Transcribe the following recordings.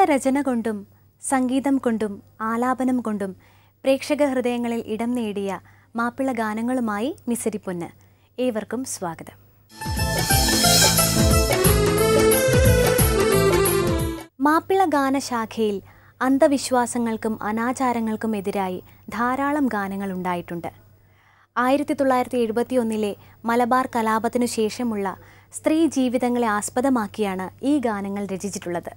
ഗാനരചന കൊണ്ടും സംഗീതം കൊണ്ടും ആലാപനം കൊണ്ടും പ്രേക്ഷക ഹൃദയങ്ങളിൽ ഇടം നേടിയ മാപ്പിള ഗാനങ്ങളുമായി മിസരിപ്പൊന്ന് ഏവർക്കും സ്വാഗതം മാപ്പിള ഗാനശാഖയിൽ അന്ധവിശ്വാസങ്ങൾക്കും അനാചാരങ്ങൾക്കും എതിരായി ധാരാളം ഗാനങ്ങൾ ഉണ്ടായിട്ടുണ്ട് ആയിരത്തി തൊള്ളായിരത്തി എഴുപത്തിയൊന്നിലെ മലബാർ കലാപത്തിനു ശേഷമുള്ള സ്ത്രീ ജീവിതങ്ങളെ ആസ്പദമാക്കിയാണ് ഈ ഗാനങ്ങൾ രചിച്ചിട്ടുള്ളത്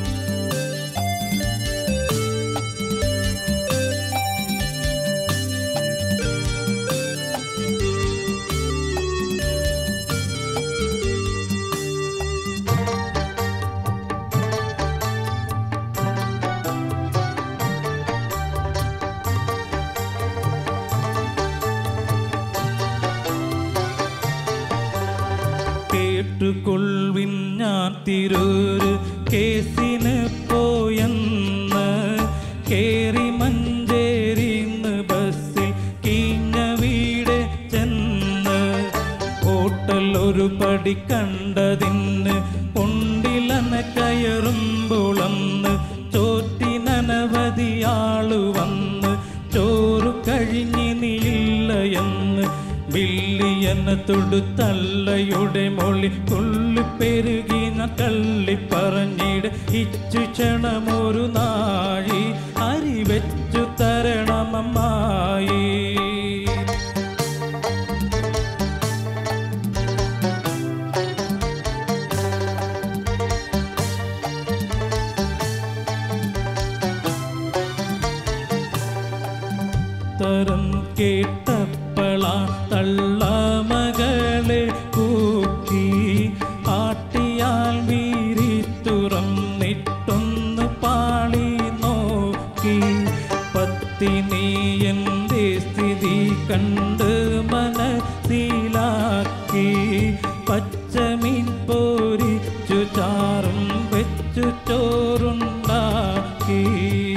കേട്ടുകൊള്ളിൻ ഞാൻ തിരൂര് കേസിന് പോയെന്ന് കേറി മഞ്ചേരിന്ന് ബസ്സിൽ കീഞ്ഞ വീട് ചെന്ന് ഹോട്ടൽ ഒരു പടി കണ്ടതിന് പൊണ്ടിലന കയറുമ്പോളന്ന് ചോറ്റിനനവധി ആളു വന്ന് ചോറ് കഴിഞ്ഞിനില്ല എന്ന് വില്ലിയെന്ന തൊടുത്തല്ലയുടെ മൊഴി കൊള്ളി പെരുകിന കള്ളി പറഞ്ഞിട് ഇച്ചു ക്ഷണമൊരു നാഴി അരി വെച്ചു തരണമമ്മായി തരം കേട്ടപ്പള തള്ളമകളെ കൂക്കി ആട്ടിയാൽ വീരി തുറന്നിട്ടൊന്ന് പാളി നോക്കി പത്തിനി എൻ്റെ സ്ഥിതി കണ്ട് മനസ്സിലാക്കി പച്ചമീൻ പോരിച്ചു ചാറും വെച്ചു ചോറുണ്ടാക്കി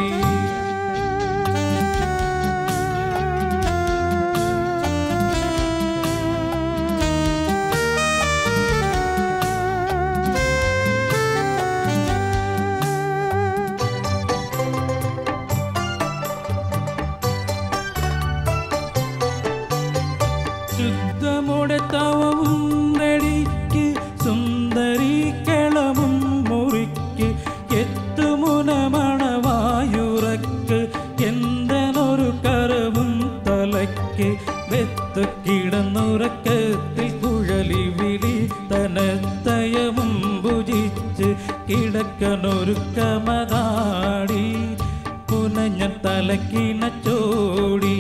ശുദ്ധമുടെ തവവും റെഡിക്ക് സുന്ദരി കിളവും മുറിക്ക് എത്തുമുനമണവായുറക്ക് എന്തെന്നൊരു കരവും തലയ്ക്ക് വെത്ത് കിടന്നുറക്കത്തിൽ കുഴലി വിളി തനത്തയവും ഭുജിച്ച് കിടക്കനൊരു കമതാടി പുനഞ്ഞ തലക്കിണ ചോടി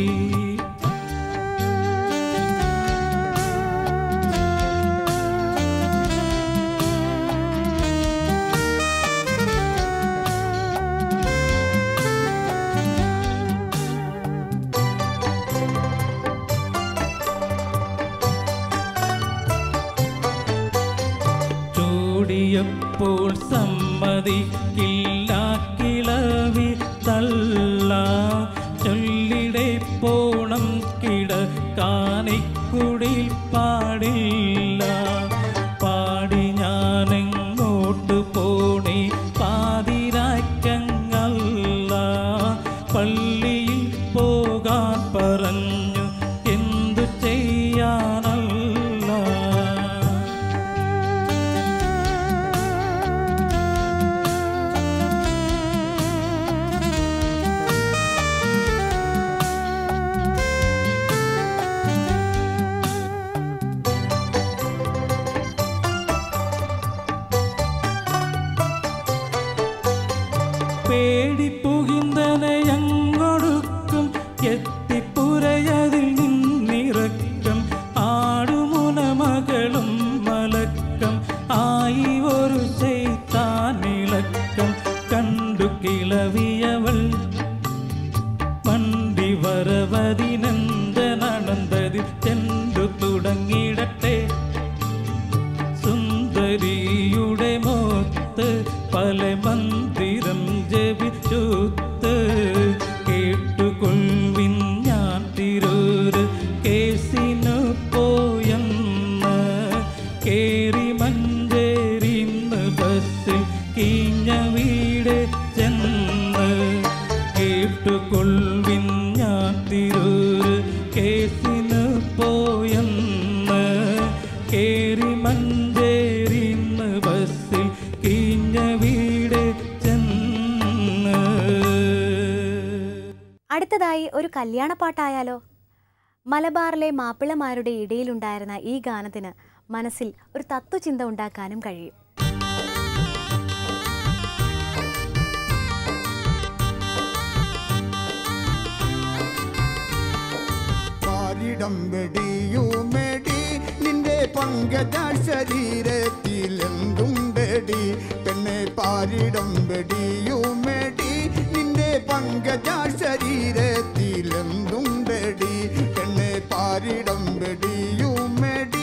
ചൂടിയപ്പോൾ സമ്മതിക്കില്ല കിളവി തള്ള ചൊല്ലിടെ പോണം കിട കാണിക്കുടിൽ പാടില്ല പാടി ഞാനെങ്ങോട്ട് പോണി പാതിരാക്കങ്ങല്ല പള്ളിയിൽ പോകാൻ പറഞ്ഞു എന്തു ചെയ്യാനല്ല പേടിപ്പുകിന്തനയങ്ങൊടുക്കും എത്തിപ്പുരയതിൽ നിന്നിറക്കം ആടുമുന മകളും മലക്കം ആയി ഒരു ചെയ്താനിളക്കം കണ്ടു കിളവിയവൾ വണ്ടി വരവതിനന്ദനടന്തതിൽ ചെണ്ടു തുടങ്ങിയിടട്ടെ സുന്ദരിയുടെ മോത്ത് പല മന്ദിരം ജപിച്ചൂത്ത് കേട്ടുകൊള്ളിൻ ഞാൻ തിരൂര് കേസിനു പോയെന്ന് കേറി മഞ്ചേരിന്ന് ബസ്സിൽ കീഞ്ഞ വീട് അടുത്തതായി ഒരു കല്യാണപ്പാട്ടായാലോ മലബാറിലെ മാപ്പിളമാരുടെ ഇടയിലുണ്ടായിരുന്ന ഈ ഗാനത്തിന് മനസ്സിൽ ഒരു തത്വചിന്ത ഉണ്ടാക്കാനും കഴിയും പാരിടം വെടിയുമെടി നിന്റെ പങ്കജ ശരീരത്തിലെന്തും വെടി പെണ്ണെ പാരിടം വെടിയുമെടി നിന്റെ പങ്കജ ശരീരത്തിലെന്തും വെടി പെണ്ണെ പാരിടം വെടിയുമെടി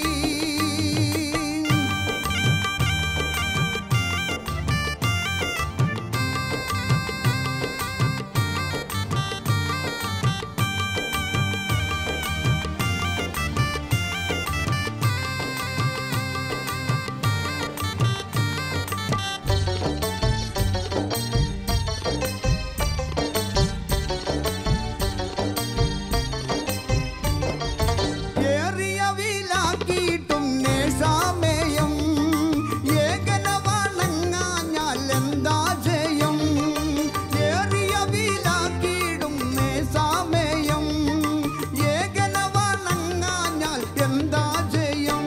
ഏറിയ വിലാക്കിയിട്ടും നേശാമേയം ഏകന വണങ്ങാഞ്ഞാൽ എന്താ ജയം ഏറിയ വിലാക്കിയിടും നേശാമേയം ഏകന വണങ്ങാഞ്ഞാൽ എന്താ ജയം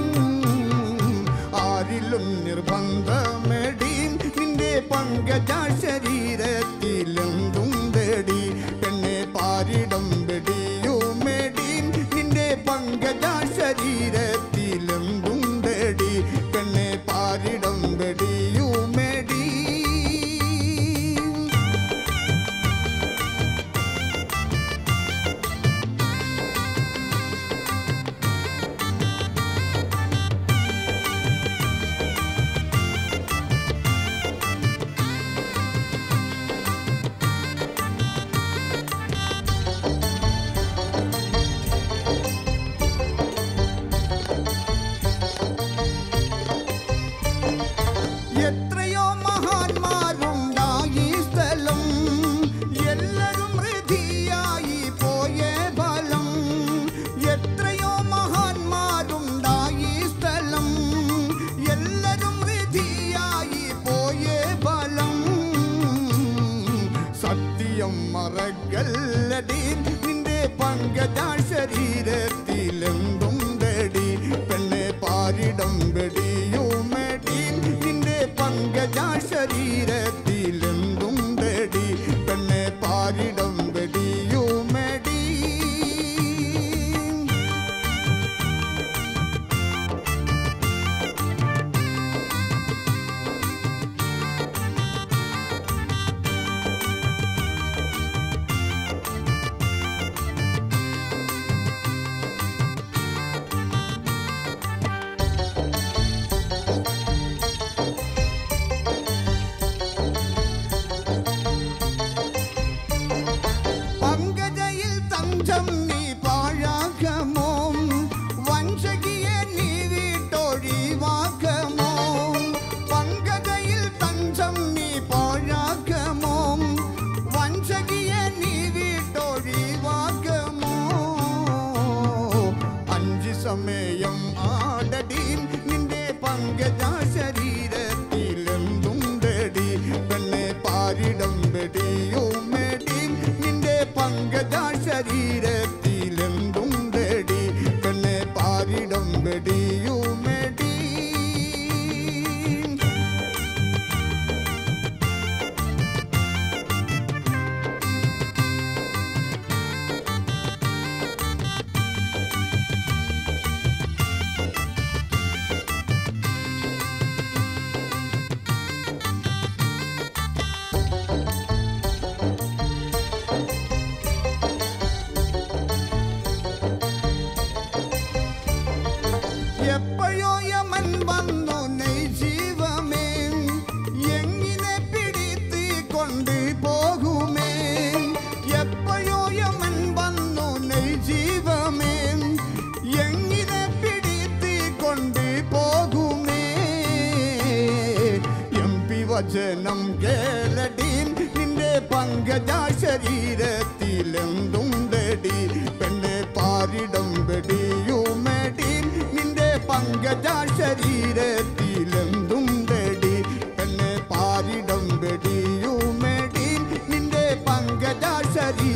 ആരിലും നിർബന്ധമെടി നിന്റെ പങ്കജ ശരീരത്തിലെന്തും വെടി പെണ്ണെ പാരിടം വെടിയുമെടി നിന്റെ പങ്കജ ശരീരത്തിലെന്തും വെടി പെണ്ണെ പാരിടം വെടിയുമെടി എത്രയോ മഹാന്മാരുണ്ടായി സ്ഥലം എല്ലാരും ഹൃതിയായി പോയ ഫലം എത്രയോ മഹാന്മാരുണ്ടായി സ്ഥലം എല്ലാരും ഹൃതിയായി പോയ ഫലം സത്യം മറകല്ലടി നിന്റെ പങ്കജ ശരീരത്തിലെന്തും വെടി പെണ്ണെ പാരിടം വെടിയുമെടി നിന്റെ പങ്കജ ശരീരത്തിലെന്തും വെടി പെണ്ണെ പാരിടം വെടിയുമെടി പങ്കജയിൽ തഞ്ചം നീ പാഴാകമോ വഞ്ചകിയെ നീ വീട്ടൊഴിവാകമോ പങ്കജയിൽ തഞ്ചം നീ പാഴാകമോ വഞ്ചകിയെ നീ വീട്ടൊഴിവാകമോ അഞ്ച് സമയം ആടടി നിന്റെ പങ്കജ ശരീരത്തിലെന്തും വെടി പെണ്ണെ പാരിടം വെടിയുമെടി നിന്റെ പങ്കജ ശരീരത്തിലെന്തും വെടി പെണ്ണെ പാരിടം വെടിയുമെടി എപ്പോഴോ യമൻ വന്നു നെയ് ജീവമേ എങ്ങനെ പിടിത്തി കൊണ്ട് പോകുമേ എപ്പോഴോ യമൻ വന്നു നെയ് ജീവമേ എങ്ങനെ പിടിത്തി കൊണ്ട് പോകുമേ എം പി വചനം കേളടി നിന്റെ പങ്കജ ശരീരത്തിലെന്തും വെടി പെണ്ണെ പാരിടം വെടിയുമെടി നിന്റെ പങ്കജ ശരീരത്തിലെന്തും വെടി പെണ്ണെ പാരിടം വെടിയുമെടി നിന്റെ പങ്കജ ശരീര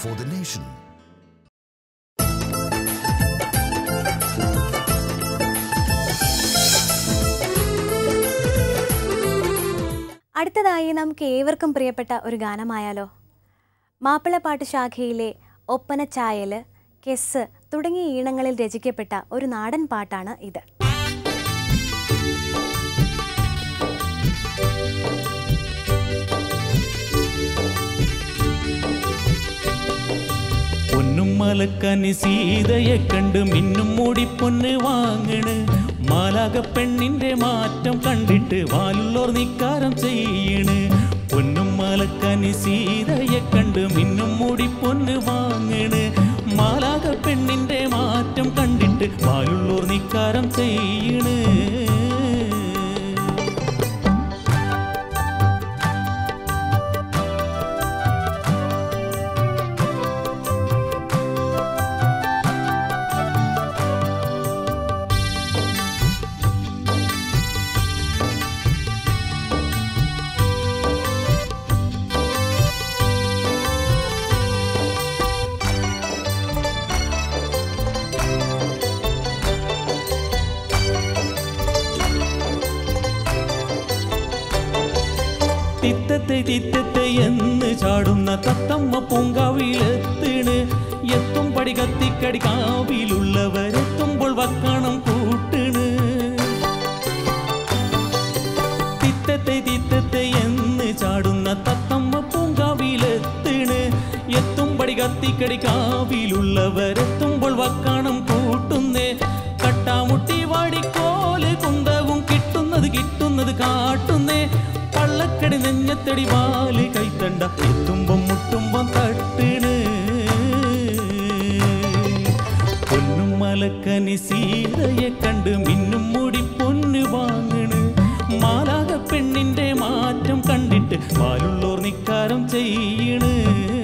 for the nation. അടുത്തതായി നമുക്ക് ഏവർക്കും പ്രിയപ്പെട്ട ഒരു ഗാനമായാലോ മാപ്പിളപ്പാട്ട് ശാഖയിലെ ഒപ്പനച്ചായല് കെസ് തുടങ്ങിയ ഈണങ്ങളിൽ രചിക്കപ്പെട്ട ഒരു നാടൻ പാട്ടാണ് ഇത് പൊന്നും മലക്കനി സീതയെ കണ്ട് മിന്നും മൂടി പൊന്ന് വാങ്ങണ് മാലാക പെണ്ണിന്റെ മാറ്റം കണ്ടിട്ട് വാലുള്ളോർ നിക്കാരം ചെയ്യണ് പൊന്നും മലക്കനി സീതയെ കണ്ട് മിന്നും മൂടി പൊന്ന് വാങ്ങണ് മാലാക പെണ്ണിന്റെ മാറ്റം കണ്ടിട്ട് വാലുള്ളോർ നിക്കാരം ചെയ്യണ് തിത്തത്തെ തിത്തത്തെ എന്ന് ചാടുന്ന തത്തമ്മ പൂങ്കാവിലെത്തണ് എത്തും പടി കത്തിക്കടി കാവിലുള്ളവരെത്തുമ്പോൾ വക്കണം കൂട്ടണ് തിത്തത്തെ തിത്തത്തെ എന്ന് ചാടുന്ന തത്തമ്മ പൂങ്കാവിലെത്തണ് എത്തും പടി കത്തിക്കടി കാവിലുള്ളവരെത്തുമ്പോൾ വക്കണം കൂട്ടുന്നേ കട്ടാമുട്ടി വാടിക്കോല് കുന്തവും കിട്ടുന്നത് കിട്ടുന്നത് കാട്ടുന്നേ പള്ളക്കടി നെഞ്ഞത്തടി വാല് കൈത്തണ്ട എത്തുമ്പം മുട്ടുമ്പം തട്ടണ് പൊന്നും മലക്കനി സീതയെ കണ്ട് മിന്നും മൂടി പൊന്ന് വാങ്ങണ് മാലാക പെണ്ണിന്റെ മാറ്റം കണ്ടിട്ട് വാലുള്ളോർ നിക്കാരം ചെയ്യണ്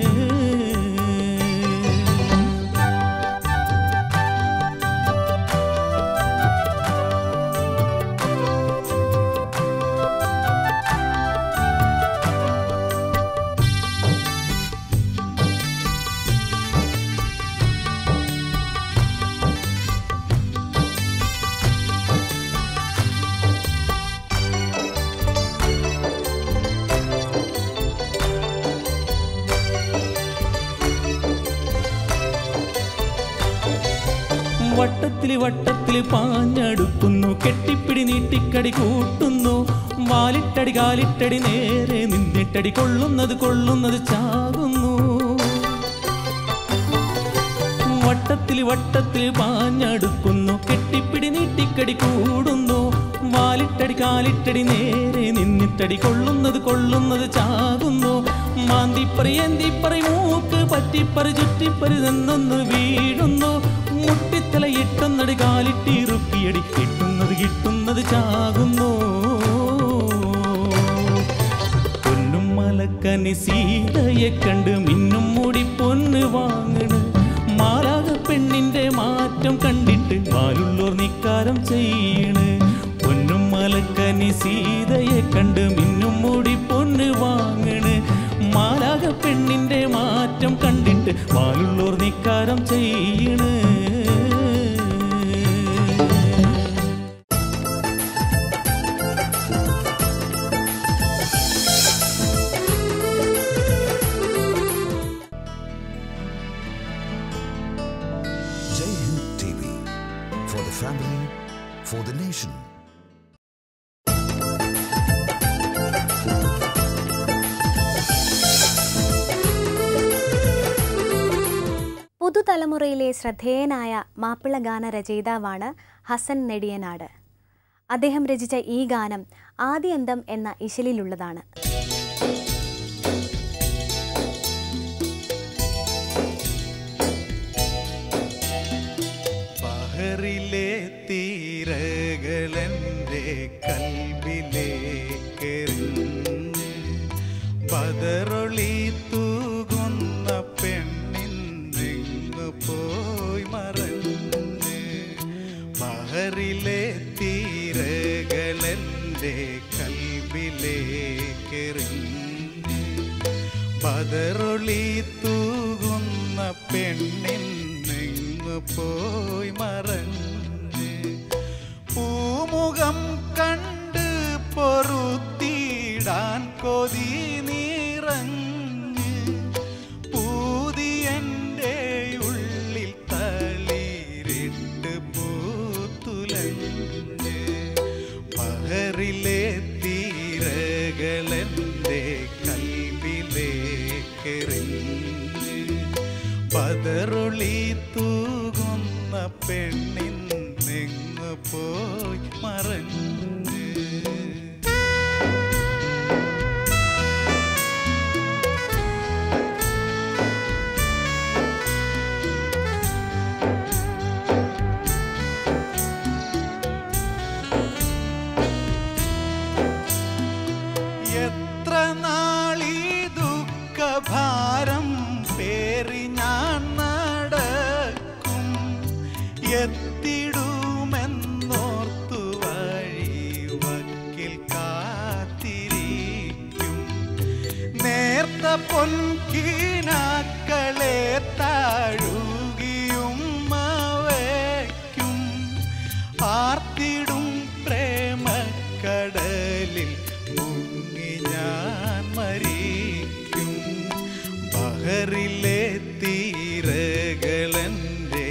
വട്ടത്തില് വട്ടത്തില് പാഞ്ഞടുക്കുന്നു കെട്ടിപ്പിടി നീട്ടിക്കടി കൂട്ടുന്നു വാലിട്ടടി കാലിട്ടടി നേരെ നിന്നിട്ടടി കൊള്ളുന്നത് കൊള്ളുന്നത് ചാകുന്നു വട്ടത്തില് വട്ടത്തില് പാഞ്ഞടുക്കുന്നു കെട്ടിപ്പിടി നീട്ടിക്കടി കൂടുന്നു വാലിട്ടടി കാലിട്ടടി നേരെ നിന്നിട്ടടി കൊള്ളുന്നത് കൊള്ളുന്നത് ചാകുന്നു മാന്തിപ്പറി എന്തിപ്പറി മൂക്ക് പറ്റിപ്പറി ചുറ്റിപ്പറി നിന്നൊന്ന് വീഴുന്നു മുട്ടിത്തല ഇട്ടുന്നടി കാലിട്ടിറുക്കിയടി കിട്ടുന്നത് കിട്ടുന്നത് ചാകുന്നു പൊന്നും മലക്കനി സീതയെ കണ്ട് മിന്നും മൂടി പൊന്ന് വാങ്ങണ് മാലാക പെണ്ണിന്റെ മാറ്റം കണ്ടിട്ട് വാലുള്ളോർ നിക്കാരം ചെയ്യണ് പൊന്നും മലക്കനി സീതയെ കണ്ട് മിന്നും മൂടി പൊന്ന് വാങ്ങണ് മാലാക പെണ്ണിന്റെ മാറ്റം കണ്ടിട്ട് വാലുള്ളോർ നിക്കാരം ചെയ്യണ് Jai Hind TV for the family, for the nation. പുതുതലമുറയിലെ ശ്രദ്ധേയനായ മാപ്പിള ഗാന രചയിതാവാണ് ഹസൻ നെടിയനാട് അദ്ദേഹം രചിച്ച ഈ ഗാനം ആദ്യന്തം എന്ന ഇശലിലുള്ളതാണ് ബഹറിലെ തീരകളെൻ്റെ കൽവിലേക്കെറിഞ്ഞ് ബദറൊളി തൂകുന്ന പെണ്ണിന്നെങ്ങു പോയി മറഞ്ഞ് ബഹറിലെ തീരകളെൻ്റെ കൽവിലേക്കെറിഞ്ഞ് ബദറൊളി തൂകുന്ന പതറൊളി തൂകുന്ന പെണ്ണിൻ നെങ്ങു പോയി മറഞ്ഞ് എത്ര നാളീ ദുഃഖഭാരം പേറി ഞാൻ നടക്കും എത്തിടുമെന്നോർത്തു വഴി വക്കിൽ കാത്തിരിക്കും നേർത്ത പൊൻകീനാക്കളെ താഴുകിയും വയ്ക്കും ആർത്തിടും പ്രേമക്കടലിൽ മുങ്ങി ഞാൻ മരിക്കും ബഹറിലെ തീരകളെൻ്റെ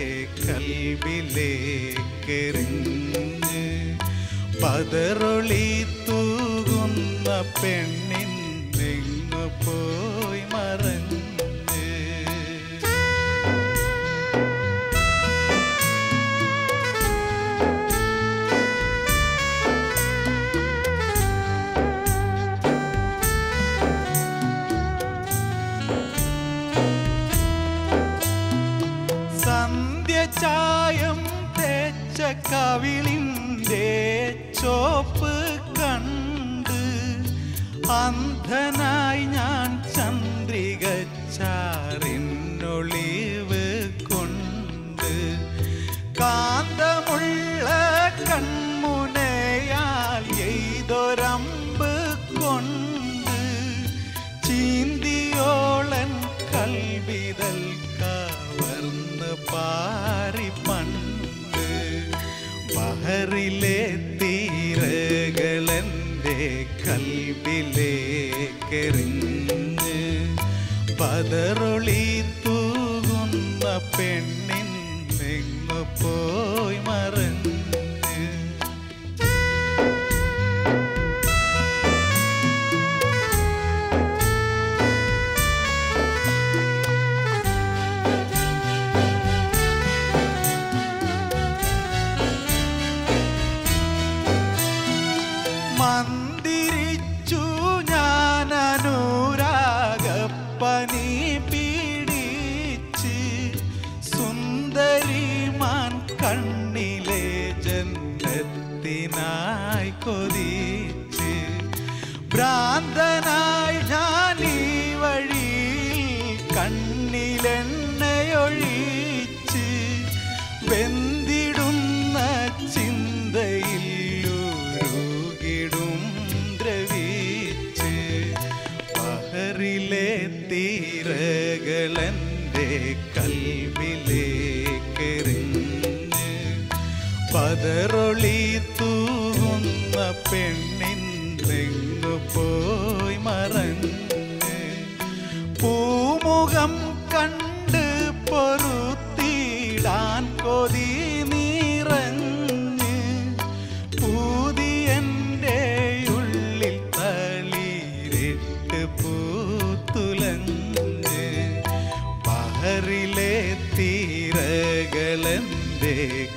കൽവിലേക്കെറിഞ്ഞ് പതറൊളി തൂകുന്ന പെണ്ണിൻ നിങ്ങു പോയി മറഞ്ഞ് സന്ധ്യ ചായം തേച്ച കവിളിൻ്റെ ചോപ്പ് കണ്ട് അന്ധനായി ഞാൻ ചന്ദ്രിക ചാറിനൊളിവ് കൊണ്ട് കാന്തമുള്ള കൺമുനയാൽ എയ്തൊരമ്പ് കൊണ്ട് ചീന്തിയോളൻ കൽവിതൽ കവർന്ന് പാറി പണ്ട് ബഹറിലെ തീരകളെൻ്റെ കൽവിലേക്കെറിഞ്ഞ് പതറൊളി തൂകുന്ന പെണ്ണിൻ നിങ്ങു പോയി മറഞ്ഞ് മന്ദിരിച്ചു ഞാൻ അനുരാഗപ്പനി പീഡിച്ച് സുന്ദരിമാൻ കണ്ണിലെ ജന്മത്തിനായി കൊതിച്ച് ഭ്രാന്തനായി ഞാൻ ഈ വഴി കണ്ണിലെണ്ണയൊഴിച്ച് വെന്തിടുന്ന ചിന്തയിൽ ഉരുകിടും ദ്രവിച്ച് പഹറിലെ തീരകളെൻ്റെ കൽവിലേക്കെറിഞ്ഞ് പതറൊളി തൂകുന്ന പെണ്ണിൻ നെങ്ങു പോയി മറഞ്ഞ് പൂമുഖം കണ്ട് പൊറുത്തിടാൻ കൊതി നിറഞ്ഞ് പൂതിയൻ്റെ ഉള്ളിൽ തളിരിട്ട് പൂത്തുലഞ്ഞ് ബഹറിലെ തീരകളെൻ്റെ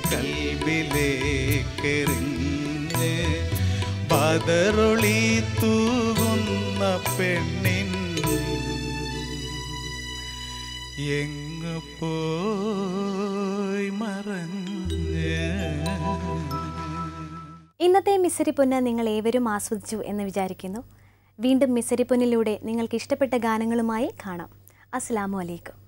കൽവിലേക്കെറിഞ്ഞ് ബദറൊളി തൂകുന്ന പെണ്ണിൻ എങ്ങു പോയി മറഞ്ഞ് ഇന്നത്തെ മിസരി പൊന്ന് നിങ്ങൾ ഏവരും ആസ്വദിച്ചു എന്ന് വിചാരിക്കുന്നു വീണ്ടും മിസരി പൊന്നിലൂടെ നിങ്ങൾക്ക് ഇഷ്ടപ്പെട്ട ഗാനങ്ങളുമായി കാണാം അസ്സാമു അലൈക്കും